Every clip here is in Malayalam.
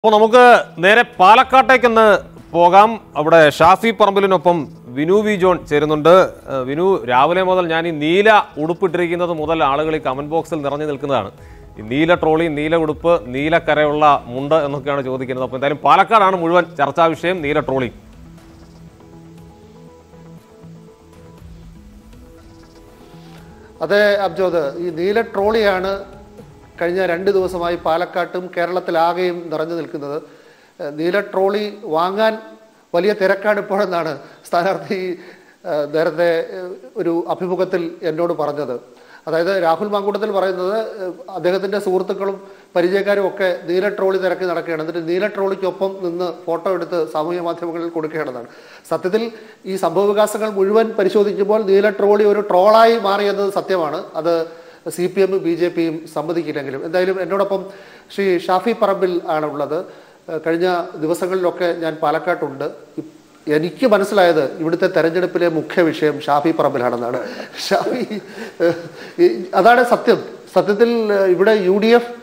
അപ്പോൾ നമുക്ക് നേരെ പാലക്കാട്ടേക്കൊന്ന് പോകാം അവിടെ ഷാഫി പറമ്പിലിനൊപ്പം വിനു വി ജോൺ ചേരുന്നുണ്ട് ഏഹ് വിനു രാവിലെ മുതൽ ഞാൻ ഈ നീല ഉടുപ്പിട്ടിരിക്കുന്നത് മുതൽ ആളുകൾ ഈ കമന്റ് ബോക്സിൽ നിറഞ്ഞു നിൽക്കുന്നതാണ് ഈ നീല ട്രോളി നീല ഉടുപ്പ് നീല കരയുള്ള മുണ്ട് എന്നൊക്കെയാണ് ചോദിക്കുന്നത് അപ്പോൾ എന്തായാലും പാലക്കാടാണ് മുഴുവൻ ചർച്ചാ വിഷയം നീല ട്രോളി അതെ അബ്ജോദ് ഈ നീല ട്രോളിയാണ് കഴിഞ്ഞ രണ്ട് ദിവസമായി പാലക്കാട്ടും കേരളത്തിലാകെയും നിറഞ്ഞു നിൽക്കുന്നത് ഏഹ് നീല ട്രോളി വാങ്ങാൻ വലിയ തിരക്കാണ് ഇപ്പോഴെന്നാണ് സ്ഥാനാർത്ഥി ഏഹ് നേരത്തെ ഏഹ് ഒരു അഭിമുഖത്തിൽ എന്നോട് പറഞ്ഞത് അതായത് രാഹുൽ മാങ്കൂട്ടത്തിൽ പറയുന്നത് ഏഹ് അദ്ദേഹത്തിന്റെ സുഹൃത്തുക്കളും പരിചയക്കാരും ഒക്കെ നീല ട്രോളി തിരക്കി നടക്കുകയാണ് എന്നിട്ട് നീല ട്രോളിക്കൊപ്പം നിന്ന് ഫോട്ടോ എടുത്ത് സാമൂഹ്യ മാധ്യമങ്ങളിൽ കൊടുക്കുകയാണെന്നാണ് സത്യത്തിൽ ഈ സംഭവവികാസങ്ങൾ മുഴുവൻ പരിശോധിക്കുമ്പോൾ നീല ട്രോളി ഒരു ട്രോളായി മാറിയെന്നത് സത്യമാണ് അത് സി പി എമ്മും ബി ജെ പിയും സമ്മതിക്കില്ലെങ്കിലും എന്തായാലും എന്നോടൊപ്പം ശ്രീ ഷാഫി പറമ്പിൽ ആണ് ഉള്ളത് ഏഹ് കഴിഞ്ഞ ദിവസങ്ങളിലൊക്കെ ഞാൻ പാലക്കാട്ടുണ്ട് ഇ- എനിക്ക് മനസ്സിലായത് ഇവിടുത്തെ തെരഞ്ഞെടുപ്പിലെ മുഖ്യ വിഷയം ഷാഫി പറമ്പിലാണെന്നാണ് ഷാഫി ഏഹ്, ഈ- അതാണ് സത്യം സത്യത്തിൽ ഏഹ്, ഇവിടെ UDF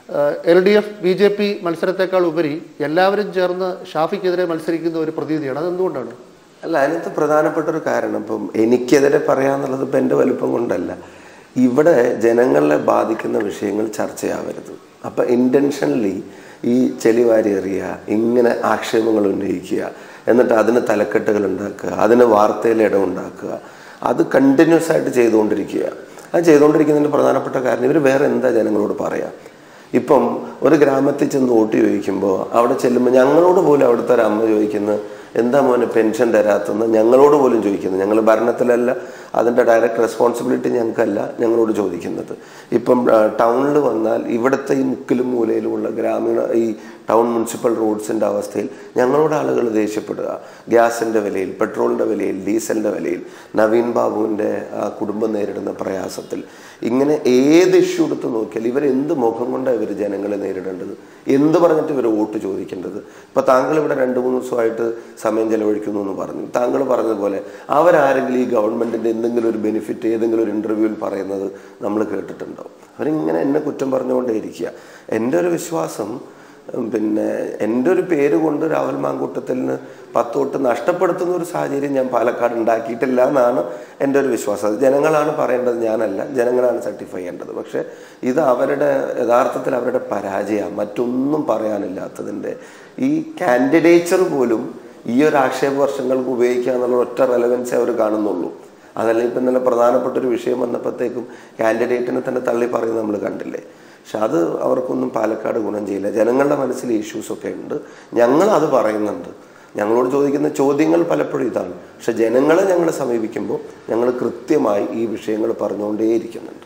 LDF BJP മത്സരത്തെക്കാൾ ഉപരി എല്ലാവരും ചേർന്ന് ഷാഫിക്കെതിരെ മത്സരിക്കുന്ന ഒരു പ്രതീതിയാണ് അതെന്തുകൊണ്ടാണ് അല്ല അതിനകത്ത് പ്രധാനപ്പെട്ട ഒരു കാരണം ഇപ്പം എനിക്കെതിരെ പറയാന്നുള്ളത് ഇപ്പം എൻ്റെ വലുപ്പം കൊണ്ടല്ല ഇവിടെ ജനങ്ങളെ ബാധിക്കുന്ന വിഷയങ്ങൾ ചർച്ചയാവരുത് അപ്പം ഇൻറ്റൻഷനലി ഈ ചെളിവാരി എറിയുക ഇങ്ങനെ ആക്ഷേപങ്ങൾ ഉന്നയിക്കുക എന്നിട്ട് അതിന് തലക്കെട്ടുകൾ ഉണ്ടാക്കുക അതിന് വാർത്തയിൽ ഇടം ഉണ്ടാക്കുക അത് കണ്ടിന്യൂസ് ആയിട്ട് ചെയ്തുകൊണ്ടിരിക്കുക അത് ചെയ്തുകൊണ്ടിരിക്കുന്നതിൻ്റെ പ്രധാനപ്പെട്ട കാരണം ഇവർ വേറെ എന്താ ജനങ്ങളോട് പറയാം ഇപ്പം ഒരു ഗ്രാമത്തിൽ ചെന്ന് വോട്ട് ചോദിക്കുമ്പോൾ അവിടെ ചെല്ലുമ്പോൾ ഞങ്ങളോട് പോലും അവിടുത്തെ ഒരു അമ്മ ചോദിക്കുന്നത് എന്താ മോനെ പെൻഷൻ തരാത്തെന്ന് ഞങ്ങളോട് പോലും ചോദിക്കുന്നത് ഞങ്ങൾ ഭരണത്തിലല്ല അതിൻ്റെ ഡയറക്റ്റ് റെസ്പോൺസിബിലിറ്റി ഞങ്ങൾക്കല്ല ഞങ്ങളോട് ചോദിക്കുന്നത് ഇപ്പം ടൗണിൽ വന്നാൽ ഇവിടുത്തെ ഈ മുക്കിലും മൂലയിലുമുള്ള ഗ്രാമീണ ഈ ടൗൺ മുനിസിപ്പൽ റോഡ്സിൻ്റെ അവസ്ഥയിൽ ഞങ്ങളോട് ആളുകൾ ദേഷ്യപ്പെടുക ഗ്യാസിൻ്റെ വിലയിൽ പെട്രോളിൻ്റെ വിലയിൽ ഡീസലിൻ്റെ വിലയിൽ നവീൻ ബാബുവിൻ്റെ ആ കുടുംബം നേരിടുന്ന പ്രയാസത്തിൽ ഇങ്ങനെ ഏത് ഇഷ്യൂ എടുത്ത് നോക്കിയാൽ ഇവർ എന്ത് മുഖം കൊണ്ടാണ് ഇവർ ജനങ്ങളെ നേരിടേണ്ടത് എന്ത് പറഞ്ഞിട്ട് ഇവർ വോട്ട് ചോദിക്കേണ്ടത് ഇപ്പോൾ താങ്കൾ ഇവിടെ രണ്ട് മൂന്ന് ദിവസമായിട്ട് സമയം ചെലവഴിക്കുന്നു എന്ന് പറഞ്ഞു താങ്കൾ പറഞ്ഞതുപോലെ അവരാരെങ്കിലും ഈ ഗവൺമെൻറ്റിൻ്റെ എന്തെങ്കിലും ഒരു ബെനിഫിറ്റ് ഏതെങ്കിലും ഒരു ഇൻ്റർവ്യൂവിൽ പറയുന്നത് നമ്മൾ കേട്ടിട്ടുണ്ടോ അവരിങ്ങനെ എന്നെ കുറ്റം പറഞ്ഞുകൊണ്ടേ ഇരിക്കുക എൻ്റെ ഒരു വിശ്വാസം ഉം, പിന്നെ എൻ്റെ ഒരു പേര് കൊണ്ട് രാഹുൽ മാങ്കൂട്ടത്തിന് പത്ത് തൊട്ട് നഷ്ടപ്പെടുത്തുന്ന ഒരു സാഹചര്യം ഞാൻ പാലക്കാട് ഉണ്ടാക്കിയിട്ടില്ല എന്നാണ് എൻ്റെ ഒരു വിശ്വാസം അത് ജനങ്ങളാണ് പറയേണ്ടത് ഞാനല്ല ജനങ്ങളാണ് സർട്ടിഫൈ ചെയ്യേണ്ടത് പക്ഷേ ഇത് അവരുടെ യഥാർത്ഥത്തിൽ അവരുടെ പരാജയമാണ് മറ്റൊന്നും പറയാനില്ലാത്തതിൻ്റെ ഈ കാൻഡിഡേച്ചർ പോലും ഈ ഒരു ആക്ഷേപ വർഷങ്ങൾക്ക് ഉപയോഗിക്കുക എന്നുള്ള ഒറ്റ റെലവൻസേ അവർ കാണുന്നുള്ളൂ അതല്ലെങ്കിൽ ഇപ്പം ഇന്നലെ പ്രധാനപ്പെട്ട ഒരു വിഷയം വന്നപ്പോഴത്തേക്കും കാൻഡിഡേറ്റിനെ തന്നെ തള്ളി പറയുന്നത് നമ്മൾ കണ്ടില്ലേ പക്ഷെ അത് അവർക്കൊന്നും പാലക്കാട് ഗുണം ചെയ്യില്ല ജനങ്ങളുടെ മനസ്സിൽ ഇഷ്യൂസ് ഒക്കെ ഉണ്ട് ഞങ്ങൾ അത് പറയുന്നുണ്ട് ഞങ്ങളോട് ചോദിക്കുന്ന ചോദ്യങ്ങൾ പലപ്പോഴും ഇതാണ് പക്ഷെ ജനങ്ങളെ ഞങ്ങൾ സമീപിക്കുമ്പോൾ ഞങ്ങൾ കൃത്യമായി ഈ വിഷയങ്ങൾ പറഞ്ഞുകൊണ്ടേയിരിക്കുന്നുണ്ട്